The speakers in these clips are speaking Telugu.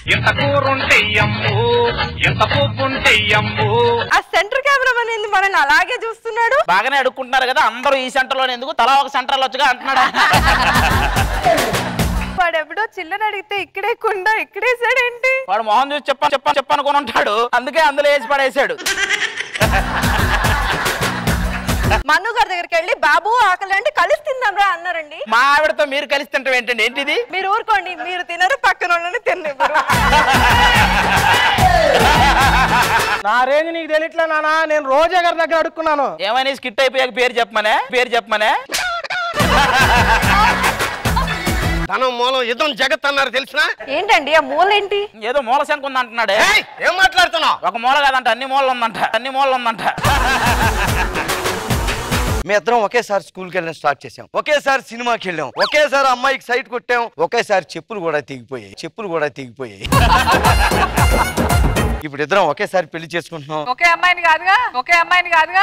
ఎంత కూరుంటే అమ్ము ఎంత పోపుంటే అమ్ము ఆ సెంటర్ కెమెరామెన్ ఏంది మనల్ని అలాగే చూస్తున్నాడు బాగానే అడుక్కుంటున్నారు కదా అందరూ ఈ సెంటర్ లో ఎందుకు తలా ఒక సెంటర్ లో వచ్చుగా అంటున్నాడు వాడు ఎప్పుడో చిల్లర అడిగితే ఇక్కడే కుండ ఇక్కడేసాడేంటి వాడు మొహం చూసి చెప్ప చెప్ప చెప్పనుకుని ఉంటాడు అందుకే అందులో వేసి పడేసాడు మన్ను గారి దగ్గరికి వెళ్ళి బాబు ఆకలి అంటే కలిసి తిందాం రా అన్నారండి మా ఆవిడతో మీరు కలిసి తింటాం ఏంటండి ఏంటిది మీరు ఊరుకోండి మీరు తినరు పక్కన వాళ్ళని తినరు నా రేంజ్ నీకు తెలియట్లే నానా నేను రోజా గారి దగ్గర అడుక్కున్నాను ఏమని స్కిట్ అయిపోయాక పేరు చెప్పమనే పేరు చెప్పమనే ధనం మూలం యుద్ధం జగత్ అన్నారు తెలిసిన ఏంటండి ఆ మూలేంటి ఏదో మూల శంకు ఉంది అంటున్నాడే ఏం మాట్లాడుతున్నావు ఒక మూల కాదంట అన్ని మూలలు ఉందంట అన్ని మూలలు ఉందంట మీ ఇద్దరం ఒకేసారి స్కూల్కి వెళ్ళడం స్టార్ట్ చేసాం ఒకేసారి సినిమాకి వెళ్ళాం ఒకేసారి అమ్మాయికి సైట్ కొట్టాం ఒకేసారి చెప్పులు కూడా తెగిపోయాయి చెప్పులు కూడా తెగిపోయాయి ఇప్పుడు ఇద్దరం ఒకేసారి పెళ్లి చేసుకుంటున్నాం ఒకే అమ్మాయిని కాదుగా ఒకే అమ్మాయిని కాదుగా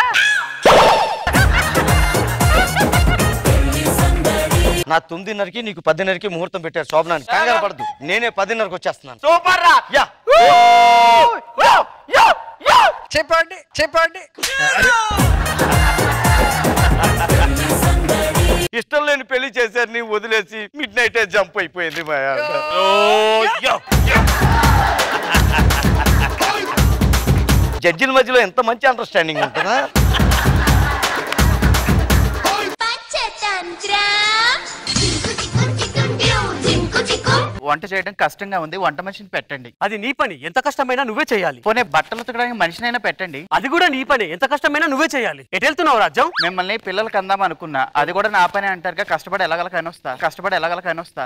నా తొమ్మిదిన్నరకి నీకు పదిన్నరకి ముహూర్తం పెట్టారు శోభనానికి కంగారు పడదు నేనే పదిన్నరకు వచ్చేస్తున్నాను సూపర్ రా యా చెప్పండి చెప్పండి ఇష్టం లేని పెళ్లి చేశారు నీ వదిలేసి మిడ్ నైట్ జంప్ అయిపోయింది మా ఆవిడ. జడ్జిల మధ్యలో ఎంత మంచి అండర్స్టాండింగ్ ఉంటుందా వంట చేయడం కష్టంగా ఉంది వంట మనిషిని పెట్టండి అది నీ పని ఎంత కష్టమైనా నువ్వే చేయాలి పోనీ బట్టలు ఉతకడానికి మనిషినైనా పెట్టండి అది కూడా నీ పని ఎంత కష్టమైనా నువ్వే చేయాలి ఎటు వెళ్తున్నావు రాజ్యం మిమ్మల్ని పిల్లలకి అందాం అనుకున్నా అది కూడా నా పని అంటారుగా కష్టపడి ఎలాగల కానొస్తా కష్టపడి ఎలాగల కానొస్తా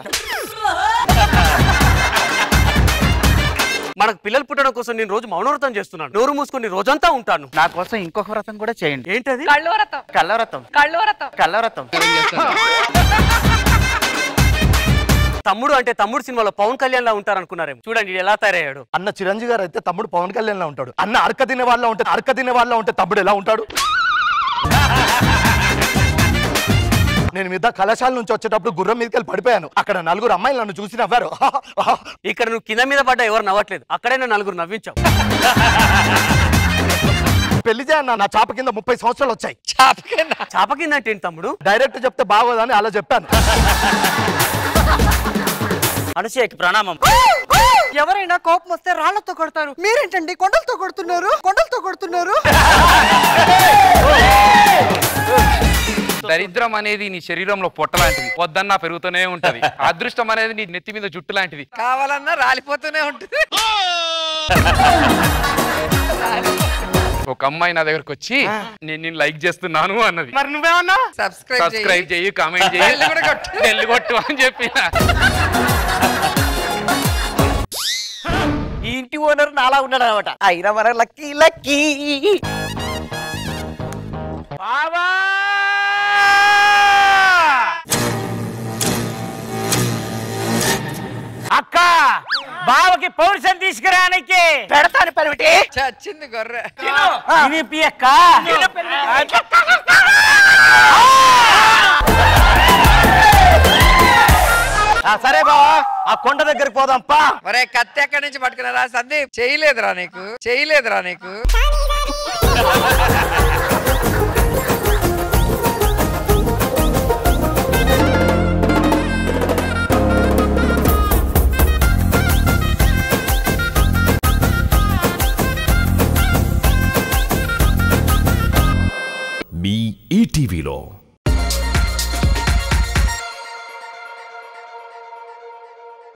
మనకు పిల్లలు పుట్టడం కోసం నేను రోజు మౌనవ్రతం చేస్తున్నాను నోరు మూసుకొని రోజంతా ఉంటాను నా కోసం ఇంకొక వ్రతం కూడా చేయండి ఏంటది కళ్ళు వ్రతం కళ్ళవ్రతం కళ్ళు వ్రతం కళ్ళవ్రతం తమ్ముడు అంటే తమ్ముడు సినిమాలో పవన్ కళ్యాణ్ లా ఉంటారు అనుకున్నారేమో చూడండి ఈడు ఎలా తయారయ్యాడు అన్న చిరంజీవి గారు అయితే తమ్ముడు పవన్ కళ్యాణ్ లా ఉంటాడు అన్న అరక తినే వాళ్ళ ఉంటే అరక తినే వాళ్ళ ఉంటే తమ్ముడు ఎలా ఉంటాడు నేను మీద కళాశాల నుంచి వచ్చేటప్పుడు గుర్రం మీదకి వెళ్ళి పడిపోయాను అక్కడ నలుగురు అమ్మాయిలు నన్ను చూసి నవ్వారు ఇక్కడ నువ్వు కింద మీద పడ్డా ఎవరు నవ్వట్లేదు అక్కడే నా నలుగురు నవ్వించావు పెళ్లి చేయన్న నా చాప కింద ముప్పై సంవత్సరాలు వచ్చాయి చాప కింద అంటే ఏంటి తమ్ముడు డైరెక్ట్ చెప్తే బాగోదని అలా చెప్పాను అనసూయకి ప్రణామం ఎవరైనా కోపం వస్తే రాళ్లతో కొడతారు మీరేంటండి కొండలతో కొడుతున్నారు కొండలతో కొడుతున్నారు దరిద్రం అనేది నీ శరీరంలో పొట్ట లాంటిది పొద్దన్నా పెరుగుతూనే ఉంటది అదృష్టం అనేది నీ నెత్తి మీద జుట్టు లాంటిది కావాలన్నా రాలిపోతూనే ఉంటుంది ఒక అమ్మాయి నా దగ్గరకు వచ్చి నేను నేను లైక్ చేస్తున్నాను అన్నది మరి నువ్వేమన్నా సబ్స్క్రైబ్ సబ్స్క్రైబ్ చెయ్యి కామెంట్ చెయ్యి బెల్ కూడా కొట్టు. బెల్ కొట్టు అని చెప్పిన ఈ ఇంటి ఓనర్ నాలా ఉన్నాడు అనమాట అయినా మన లక్కీ లక్కీ బావా అక్క బావకి పౌరుషం తీసుకురానికి పెడతాను పరిమిటి చచ్చింది గొర్రె ఇది అక్క ఆ, సరే బావా ఆ కొండ దగ్గరికి పోదాం పా ఒరే కత్తి ఎక్కడి నుంచి పట్టుకున్నారా సందీప్ చేయలేదురా నీకు చేయలేదురా నీకు మీ ఈటీవీలో